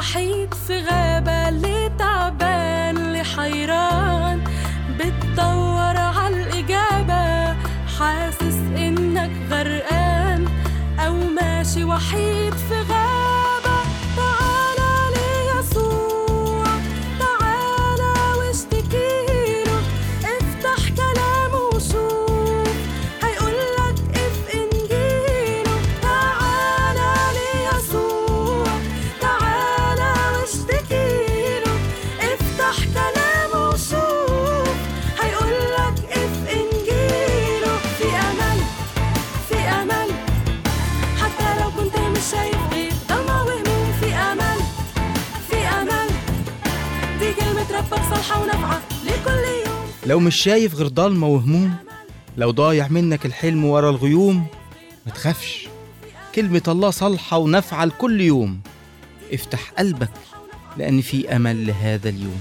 وحيد في غابة اللي تعبان اللي حيران بتدور عالإجابة حاسس إنك غرقان أو ماشي وحيد في غابة تعالى ليسوع تعالى واشتكيله افتح كلامه وشوف هيقولك اف انجيله تعالى ليسوع تعالى واشتكيله افتح كلامه وشوف هيقولك اف انجيله في امل في امل حتى لو كنت مش شايف غير ضلمة وهموم في امل في امل دي كلمة ربك صالحة ونافعة لكل يوم لو مش شايف غير ضلمة وهموم لو ضايع منك الحلم ورا الغيوم ما تخافش كلمة الله صالحة ونافعة لكل يوم افتح قلبك لأن في أمل لهذا اليوم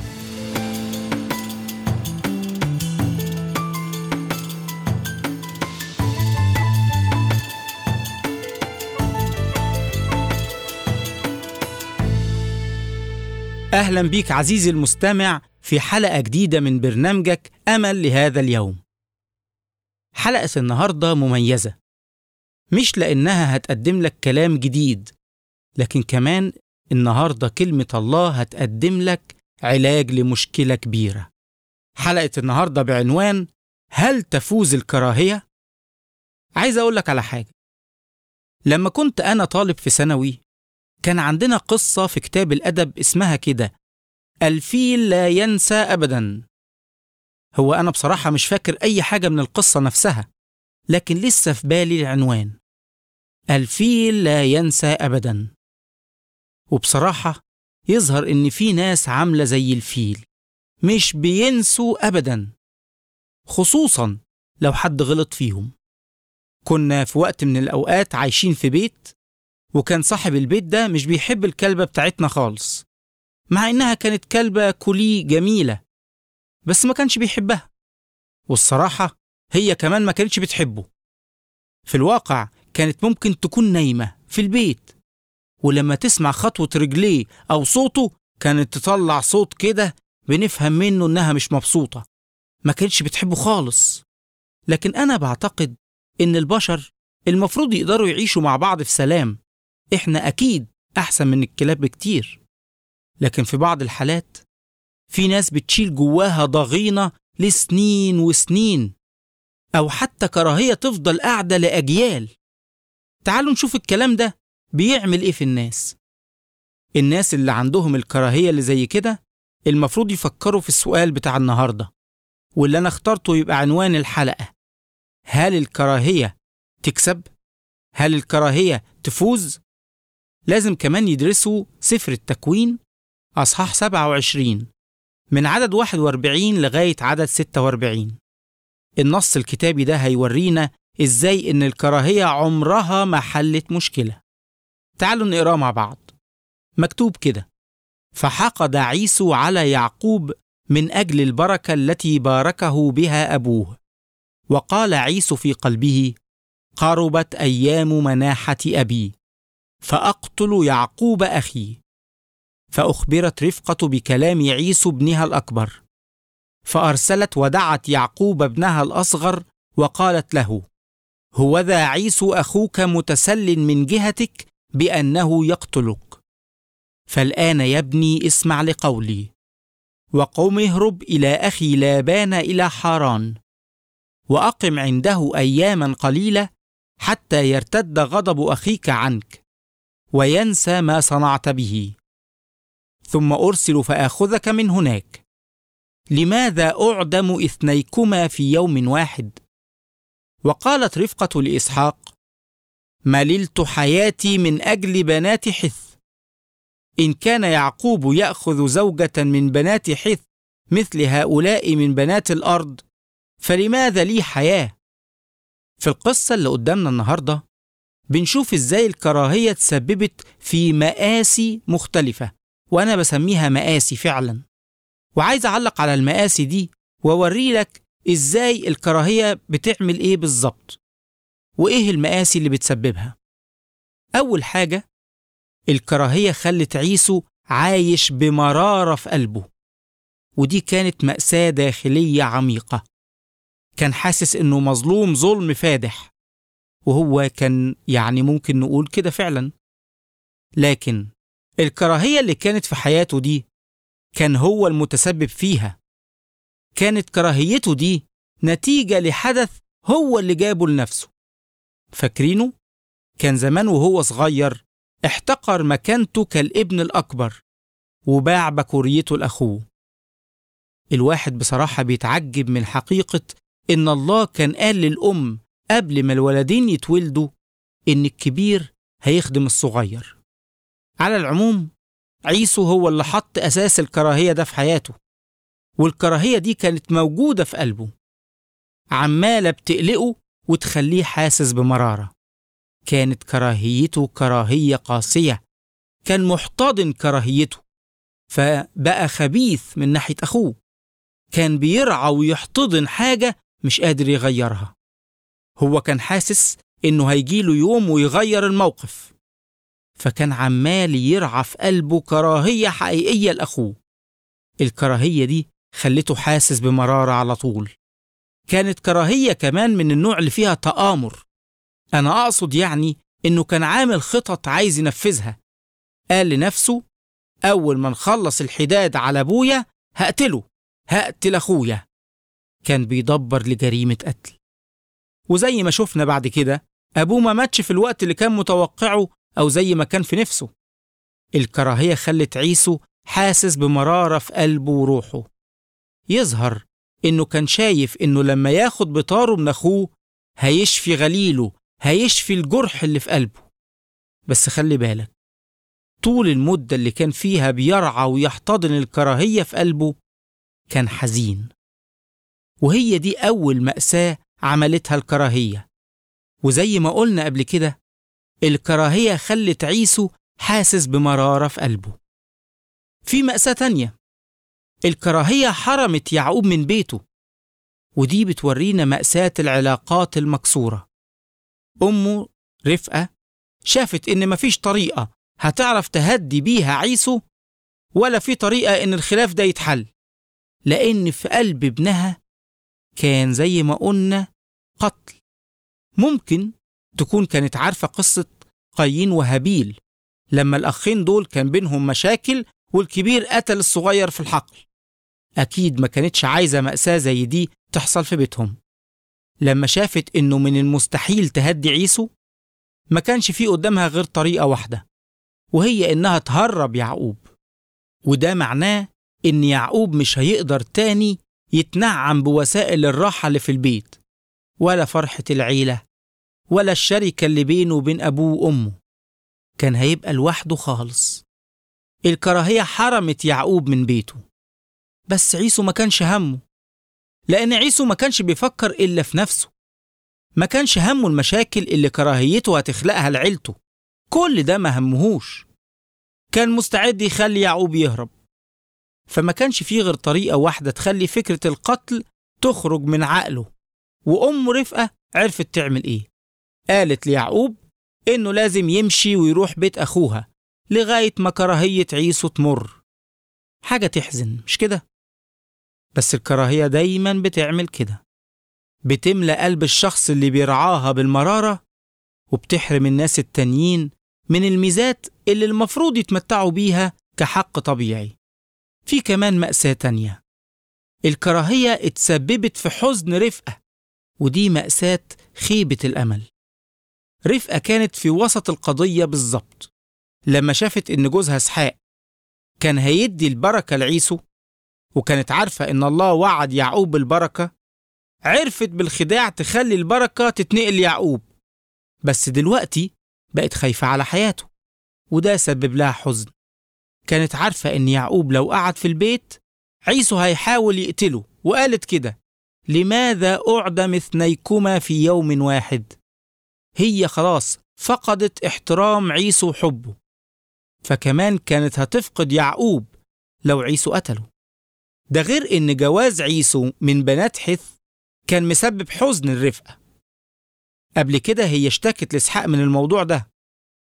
أهلا بيك عزيزي المستمع في حلقة جديدة من برنامجك أمل لهذا اليوم. حلقة النهاردة مميزة، مش لأنها هتقدم لك كلام جديد، لكن كمان النهاردة كلمة الله هتقدم لك علاج لمشكلة كبيرة. حلقة النهاردة بعنوان هل تفوز الكراهية؟ عايز أقول لك على حاجة. لما كنت أنا طالب في ثانوي كان عندنا قصة في كتاب الأدب اسمها كده الفيل لا ينسى أبدا هو أنا بصراحة مش فاكر أي حاجة من القصة نفسها لكن لسه في بالي العنوان الفيل لا ينسى أبدا وبصراحة يظهر إن في ناس عاملة زي الفيل مش بينسوا أبدا خصوصا لو حد غلط فيهم كنا في وقت من الأوقات عايشين في بيت وكان صاحب البيت ده مش بيحب الكلبة بتاعتنا خالص مع إنها كانت كلبة كولي جميلة بس ما كانش بيحبها والصراحة هي كمان ما كانتش بتحبه في الواقع كانت ممكن تكون نايمة في البيت ولما تسمع خطوة رجليه أو صوته كانت تطلع صوت كده بنفهم منه إنها مش مبسوطة ما كانتش بتحبه خالص لكن أنا بعتقد إن البشر المفروض يقدروا يعيشوا مع بعض في سلام إحنا أكيد أحسن من الكلاب بكتير لكن في بعض الحالات في ناس بتشيل جواها ضغينة لسنين وسنين أو حتى كراهية تفضل قاعدة لأجيال تعالوا نشوف الكلام ده بيعمل إيه في الناس الناس اللي عندهم الكراهية اللي زي كده المفروض يفكروا في السؤال بتاع النهاردة واللي أنا اخترته يبقى عنوان الحلقة هل الكراهية تكسب؟ هل الكراهية تفوز؟ لازم كمان يدرسوا سفر التكوين أصحاح 27 من عدد 41 لغاية عدد 46 النص الكتابي ده هيورينا إزاي إن الكراهية عمرها ما حلت مشكلة تعالوا نقراه مع بعض مكتوب كده فحقد عيسو على يعقوب من أجل البركة التي باركه بها أبوه وقال عيسو في قلبه قربت أيام مناحة أبي فأقتل يعقوب أخي فأخبرت رفقة بكلام عيسو ابنها الأكبر فأرسلت ودعت يعقوب ابنها الأصغر وقالت له هوذا عيسو أخوك متسل من جهتك بأنه يقتلك فالآن يا ابني اسمع لقولي وقم اهرب إلى أخي لابان إلى حاران وأقم عنده أياما قليلة حتى يرتد غضب أخيك عنك وينسى ما صنعت به ثم أرسل فآخذك من هناك لماذا أعدم إثنيكما في يوم واحد؟ وقالت رفقة لإسحاق مللت حياتي من أجل بنات حث إن كان يعقوب يأخذ زوجة من بنات حث مثل هؤلاء من بنات الأرض فلماذا لي حياة؟ في القصة اللي قدامنا النهاردة بنشوف إزاي الكراهية تسببت في مآسي مختلفة وأنا بسميها مآسي فعلا وعايز أعلق على المآسي دي وأوري لك إزاي الكراهية بتعمل إيه بالظبط وإيه المآسي اللي بتسببها أول حاجة الكراهية خلت عيسو عايش بمرارة في قلبه ودي كانت مأساة داخلية عميقة كان حاسس إنه مظلوم ظلم فادح وهو كان يعني ممكن نقول كده فعلا لكن الكراهية اللي كانت في حياته دي كان هو المتسبب فيها كانت كراهيته دي نتيجة لحدث هو اللي جابه لنفسه فاكرينه؟ كان زمان وهو صغير احتقر مكانته كالابن الأكبر وباع بكوريته لأخوه الواحد بصراحة بيتعجب من حقيقة إن الله كان قال للأم قبل ما الولدين يتولدوا إن الكبير هيخدم الصغير على العموم عيسو هو اللي حط أساس الكراهية ده في حياته والكراهية دي كانت موجودة في قلبه عمالة بتقلقه وتخليه حاسس بمرارة كانت كراهيته كراهية قاسية كان محتضن كراهيته فبقى خبيث من ناحية أخوه كان بيرعى ويحتضن حاجة مش قادر يغيرها هو كان حاسس إنه هيجيله يوم ويغير الموقف فكان عمال يرعى في قلبه كراهية حقيقية لأخوه الكراهية دي خلته حاسس بمرارة على طول كانت كراهية كمان من النوع اللي فيها تآمر أنا أقصد يعني إنه كان عامل خطط عايز ينفذها قال لنفسه أول ما نخلص الحداد على أبويا هقتله هقتل أخويا كان بيدبر لجريمة قتل وزي ما شفنا بعد كده أبوه ما ماتش في الوقت اللي كان متوقعه أو زي ما كان في نفسه الكراهية خلت عيسو حاسس بمرارة في قلبه وروحه يظهر إنه كان شايف إنه لما ياخد بطاره من أخوه هيشفي غليله هيشفي الجرح اللي في قلبه بس خلي بالك طول المدة اللي كان فيها بيرعى ويحتضن الكراهية في قلبه كان حزين وهي دي أول مأساة عملتها الكراهية وزي ما قلنا قبل كده الكراهية خلت عيسو حاسس بمرارة في قلبه في مأساة تانية الكراهية حرمت يعقوب من بيته ودي بتورينا مأساة العلاقات المكسورة أمه رفقة شافت إن مفيش طريقة هتعرف تهدي بيها عيسو ولا في طريقة إن الخلاف ده يتحل لأن في قلب ابنها كان زي ما قلنا قتل ممكن تكون كانت عارفة قصة قايين وهابيل لما الأخين دول كان بينهم مشاكل والكبير قتل الصغير في الحقل أكيد ما كانتش عايزة مأساة زي دي تحصل في بيتهم لما شافت إنه من المستحيل تهدي عيسو ما كانش في قدامها غير طريقة واحدة وهي إنها تهرب يعقوب وده معناه إن يعقوب مش هيقدر تاني يتنعم بوسائل الراحة اللي في البيت ولا فرحة العيلة ولا الشركة اللي بينه وبين أبوه وأمه كان هيبقى لوحده خالص الكراهية حرمت يعقوب من بيته بس عيسو ما كانش همه لأن عيسو ما كانش بيفكر إلا في نفسه ما كانش همه المشاكل اللي كراهيته هتخلقها لعيلته كل ده ما همهوش كان مستعد يخلي يعقوب يهرب فما كانش فيه غير طريقة واحدة تخلي فكرة القتل تخرج من عقله وأم رفقة عرفت تعمل إيه قالت ليعقوب إنه لازم يمشي ويروح بيت أخوها لغاية ما كراهية عيسو تمر حاجة تحزن مش كده؟ بس الكراهية دايما بتعمل كده بتملى قلب الشخص اللي بيرعاها بالمرارة وبتحرم الناس التانيين من الميزات اللي المفروض يتمتعوا بيها كحق طبيعي في كمان مأساة تانية الكراهية اتسببت في حزن رفقة ودي مأساة خيبة الأمل رفقة كانت في وسط القضية بالظبط لما شافت إن جوزها اسحاق كان هيدي البركة لعيسو وكانت عارفة إن الله وعد يعقوب بالبركة عرفت بالخداع تخلي البركة تتنقل ليعقوب بس دلوقتي بقت خايفة على حياته وده سبب لها حزن كانت عارفة إن يعقوب لو قعد في البيت عيسو هيحاول يقتله وقالت كده لماذا أعدم اثنيكما في يوم واحد هي خلاص فقدت احترام عيسو وحبه فكمان كانت هتفقد يعقوب لو عيسو قتله ده غير إن جواز عيسو من بنات حث كان مسبب حزن الرفقة قبل كده هي اشتكت لإسحاق من الموضوع ده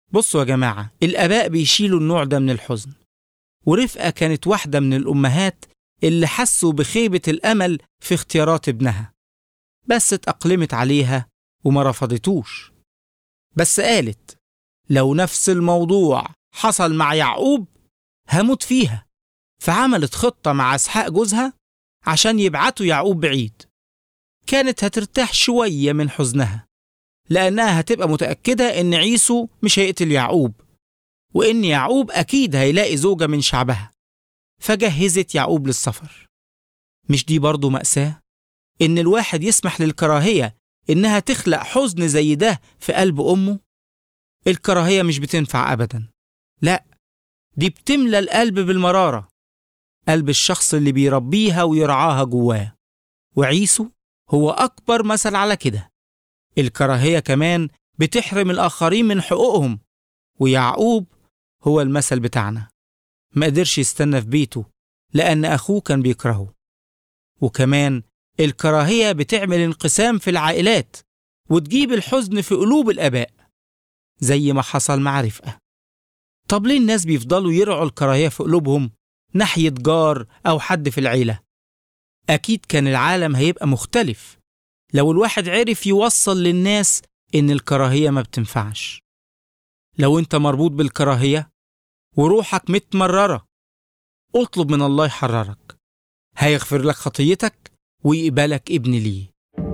بصوا يا جماعة الآباء بيشيلوا النوع ده من الحزن ورفقة كانت واحدة من الأمهات اللي حسوا بخيبة الأمل في اختيارات ابنها بس اتأقلمت عليها وما رفضتوش بس قالت لو نفس الموضوع حصل مع يعقوب هموت فيها فعملت خطة مع اسحاق جوزها عشان يبعتوا يعقوب بعيد كانت هترتاح شوية من حزنها لأنها هتبقى متأكدة إن عيسو مش هيقتل يعقوب وإن يعقوب أكيد هيلاقي زوجة من شعبها فجهزت يعقوب للسفر مش دي برضو مأساة؟ إن الواحد يسمح للكراهية إنها تخلق حزن زي ده في قلب أمه؟ الكراهية مش بتنفع أبدا لا دي بتملى القلب بالمرارة قلب الشخص اللي بيربيها ويرعاها جواه وعيسو هو أكبر مثل على كده الكراهية كمان بتحرم الآخرين من حقوقهم ويعقوب هو المثل بتاعنا ما قدرش يستنى في بيته لأن أخوه كان بيكرهه وكمان الكراهية بتعمل انقسام في العائلات وتجيب الحزن في قلوب الآباء زي ما حصل مع رفقة طب ليه الناس بيفضلوا يرعوا الكراهية في قلوبهم ناحية جار أو حد في العيلة أكيد كان العالم هيبقى مختلف لو الواحد عرف يوصل للناس إن الكراهية ما بتنفعش لو أنت مربوط بالكراهية وروحك متمررة اطلب من الله يحررك هيغفر لك خطيتك ويقبلك ابن ليه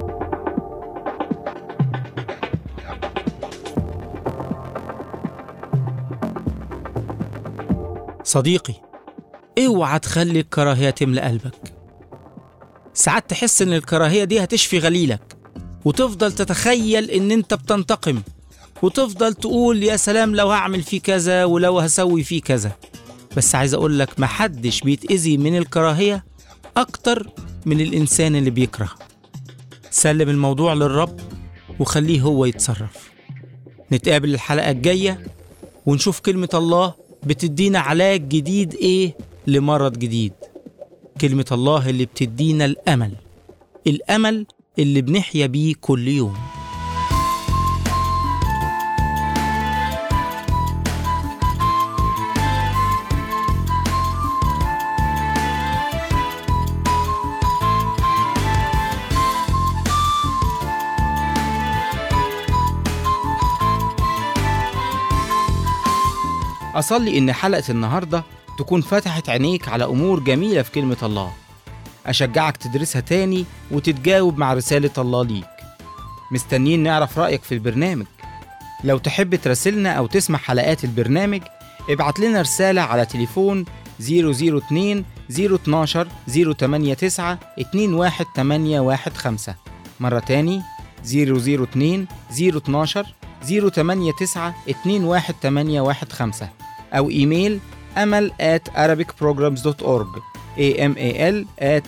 صديقي اوعى تخلي الكراهية تملى قلبك ساعات تحس ان الكراهية دي هتشفي غليلك وتفضل تتخيل ان انت بتنتقم وتفضل تقول يا سلام لو هعمل فيه كذا ولو هسوي فيه كذا بس عايز اقول لك محدش بيتأذي من الكراهية اكتر من الانسان اللي بيكره سلم الموضوع للرب وخليه هو يتصرف نتقابل الحلقة الجاية ونشوف كلمة الله بتدينا علاج جديد ايه لمرض جديد كلمة الله اللي بتدينا الأمل الأمل اللي بنحيا بيه كل يوم أصلي إن حلقة النهاردة تكون فتحت عينيك على أمور جميلة في كلمة الله أشجعك تدرسها تاني وتتجاوب مع رسالة الله ليك مستنيين نعرف رأيك في البرنامج لو تحب تراسلنا أو تسمع حلقات البرنامج ابعت لنا رسالة على تليفون 002 012 089 21815 مرة تاني 002 012 089 21815 أو إيميل أمل at arabicprograms.org amal at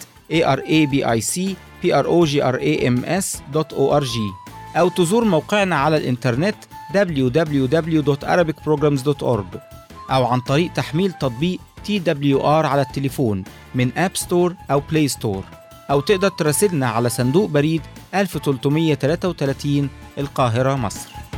arabicprograms.org أو تزور موقعنا على الإنترنت www.arabicprograms.org أو عن طريق تحميل تطبيق TWR على التليفون من أب ستور أو بلاي ستور أو تقدر تراسلنا على صندوق بريد 1333 القاهرة مصر